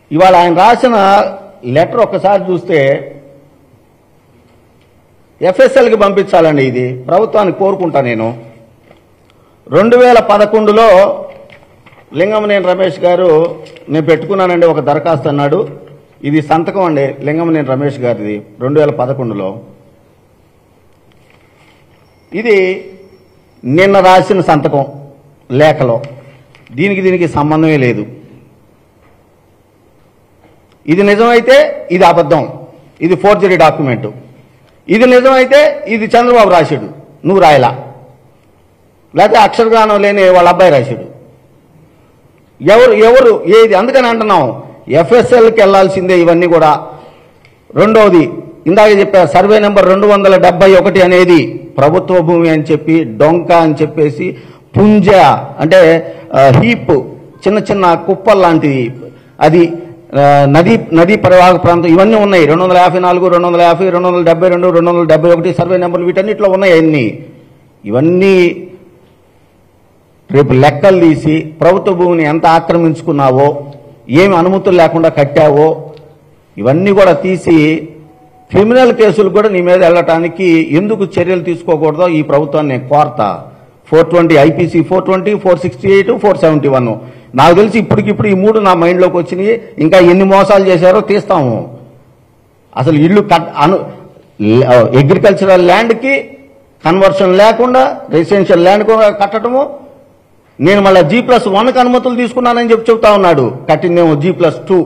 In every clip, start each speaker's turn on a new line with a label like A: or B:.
A: ఇవాళ ఆయన రాసిన లెటర్ ఒక్కసారి చూస్తే ఎఫ్ఎస్ఎల్కి పంపించాలండి ఇది ప్రభుత్వానికి కోరుకుంటా నేను రెండు వేల పదకొండులో లింగమనేని రమేష్ గారు నేను పెట్టుకున్నానండి ఒక దరఖాస్తు అన్నాడు ఇది సంతకం అండి లింగమనేని రమేష్ గారిది రెండు వేల పదకొండులో ఇది నిన్న రాసిన సంతకం లేఖలో దీనికి దీనికి సంబంధమే లేదు ఇది నిజమైతే ఇది అబద్ధం ఇది ఫోర్జరీ డాక్యుమెంట్ ఇది నిజమైతే ఇది చంద్రబాబు రాశాడు నువ్వు రాయలా లేకపోతే అక్షరజ్ఞానం లేని వాళ్ళ అబ్బాయి రాశాడు ఎవరు ఎవరు ఏది అందుకని అంటున్నాం ఎఫ్ఎస్ఎల్కి వెళ్లాల్సిందే ఇవన్నీ కూడా రెండవది ఇందాక చెప్పారు సర్వే నెంబర్ రెండు వందల డెబ్బై ఒకటి అనేది ప్రభుత్వ భూమి అని చెప్పి డొంక అని చెప్పేసి పుంజ అంటే ఆ, హీప్ చిన్న చిన్న కుప్పల్ లాంటిది అది ఆ, నదీ నదీ పరివాహక ప్రాంతం ఇవన్నీ ఉన్నాయి రెండు వందల యాభై నాలుగు రెండు వందల యాభై రెండు వందల డెబ్బై రెండు రెండు వందల డెబ్బై ఒకటి సర్వే నెంబర్లు వీటన్నిటిలో ఉన్నాయి అన్ని ఇవన్నీ రేపు లెక్కలు తీసి ప్రభుత్వ భూమిని ఎంత ఆక్రమించుకున్నావో ఏమి అనుమతులు లేకుండా కట్టావో ఇవన్నీ కూడా తీసి క్రిమినల్ కేసులు కూడా నీ మీద వెళ్ళటానికి ఎందుకు చర్యలు తీసుకోకూడదో ఈ ప్రభుత్వాన్ని నేను కోరతా four twenty IPC four twenty four sixty eight four seventy one నాకు తెలిసి ఇప్పటికిప్పుడు ఈ మూడు నా మైండ్లోకి వచ్చినాయి ఇంకా ఎన్ని మోసాలు చేశారో తీస్తాము అసలు ఇల్లు కట్ అను అగ్రికల్చరల్ ల్యాండ్కి కన్వర్షన్ లేకుండా రెసిడెన్షియల్ ల్యాండ్ కూడా కట్టడము నేను మళ్ళీ జీ ప్లస్ వన్కి అనుమతులు తీసుకున్నానని చెప్పి చెప్తా ఉన్నాడు కట్టిందేమో జీ ప్లస్ టూ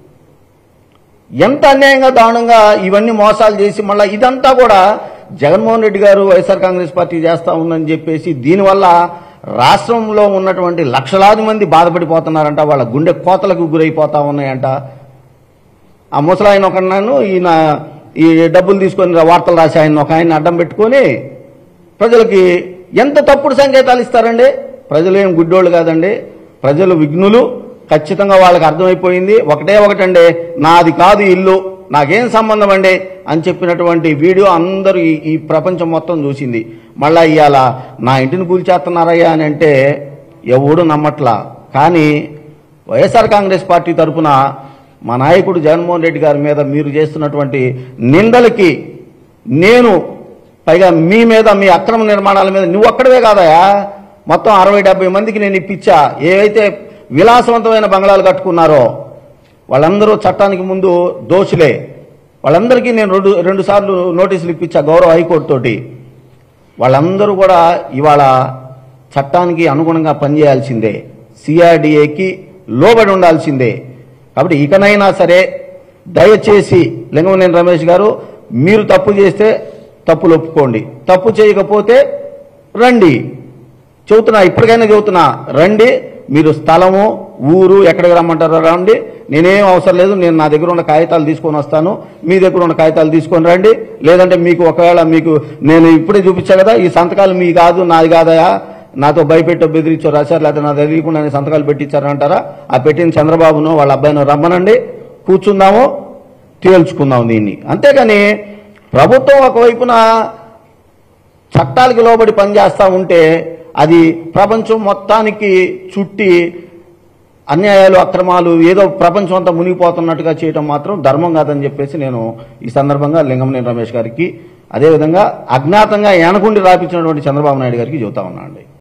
A: ఎంత అన్యాయంగా దారుణంగా ఇవన్నీ మోసాలు చేసి మళ్ళీ ఇదంతా కూడా జగన్మోహన్ రెడ్డి గారు వైఎస్ఆర్ కాంగ్రెస్ పార్టీ చేస్తా ఉందని చెప్పేసి దీనివల్ల రాష్ట్రంలో ఉన్నటువంటి లక్షలాది మంది బాధపడిపోతున్నారంట వాళ్ళ గుండె కోతలకు గురైపోతా ఉన్నాయంట ఆ ముసలాయన ఒక నన్ను ఈయన ఈ డబ్బులు తీసుకొని వార్తలు రాసి ఆయన ఒక ఆయన అడ్డం పెట్టుకొని ప్రజలకి ఎంత తప్పుడు సంకేతాలు ఇస్తారండి ప్రజలు ఏం గుడ్డోళ్ళు కాదండి ప్రజలు విఘ్నులు ఖచ్చితంగా వాళ్ళకి అర్థమైపోయింది ఒకటే ఒకటండి నాది కాదు ఇల్లు నాకేం సంబంధం అండి అని చెప్పినటువంటి వీడియో అందరూ ఈ ఈ ప్రపంచం మొత్తం చూసింది మళ్ళా ఇవాళ నా ఇంటిని కూల్చేస్తున్నారయ్యా అని అంటే ఎవడు నమ్మట్లా కానీ వైఎస్ఆర్ కాంగ్రెస్ పార్టీ తరఫున మా నాయకుడు జగన్మోహన్ రెడ్డి గారి మీద మీరు చేస్తున్నటువంటి నిందలకి నేను పైగా మీ మీద మీ అక్రమ నిర్మాణాల మీద నువ్వు ఒక్కడవే కాదయా మొత్తం అరవై డెబ్బై మందికి నేను ఇప్పించా ఏవైతే విలాసవంతమైన బంగ్లాలు కట్టుకున్నారో వాళ్ళందరూ చట్టానికి ముందు దోషులే వాళ్ళందరికీ నేను రెండు రెండు సార్లు నోటీసులు ఇప్పించా గౌరవ హైకోర్టు తోటి వాళ్ళందరూ కూడా ఇవాళ చట్టానికి అనుగుణంగా పనిచేయాల్సిందే సిఆర్డిఏకి లోబడి ఉండాల్సిందే కాబట్టి ఇకనైనా సరే దయచేసి లింగమనేని రమేష్ గారు మీరు తప్పు చేస్తే తప్పులు ఒప్పుకోండి తప్పు చేయకపోతే రండి చెబుతున్నా ఇప్పటికైనా చెబుతున్నా రండి మీరు స్థలము ఊరు ఎక్కడికి రమ్మంటారో రండి నేనేం అవసరం లేదు నేను నా దగ్గర ఉన్న కాగితాలు తీసుకొని వస్తాను మీ దగ్గర ఉన్న కాగితాలు తీసుకొని రండి లేదంటే మీకు ఒకవేళ మీకు నేను ఇప్పుడే చూపించా కదా ఈ సంతకాలు మీ కాదు నాది కాదయా నాతో భయపెట్టో బెదిరించో రాశారు లేకపోతే నా తెలియకుండా సంతకాలు పెట్టించారంటారా ఆ పెట్టిన చంద్రబాబును వాళ్ళ అబ్బాయిను రమ్మనండి కూర్చుందాము తేల్చుకుందాం దీన్ని అంతేగాని ప్రభుత్వం ఒకవైపున చట్టాలకు లోబడి పనిచేస్తూ ఉంటే అది ప్రపంచం మొత్తానికి చుట్టి అన్యాయాలు అక్రమాలు ఏదో ప్రపంచం అంతా మునిగిపోతున్నట్టుగా చేయడం మాత్రం ధర్మం కాదని చెప్పేసి నేను ఈ సందర్భంగా లింగమనేని రమేష్ గారికి అదేవిధంగా అజ్ఞాతంగా ఏనకుండి రాపించినటువంటి చంద్రబాబు నాయుడు గారికి చెబుతా ఉన్నా అండి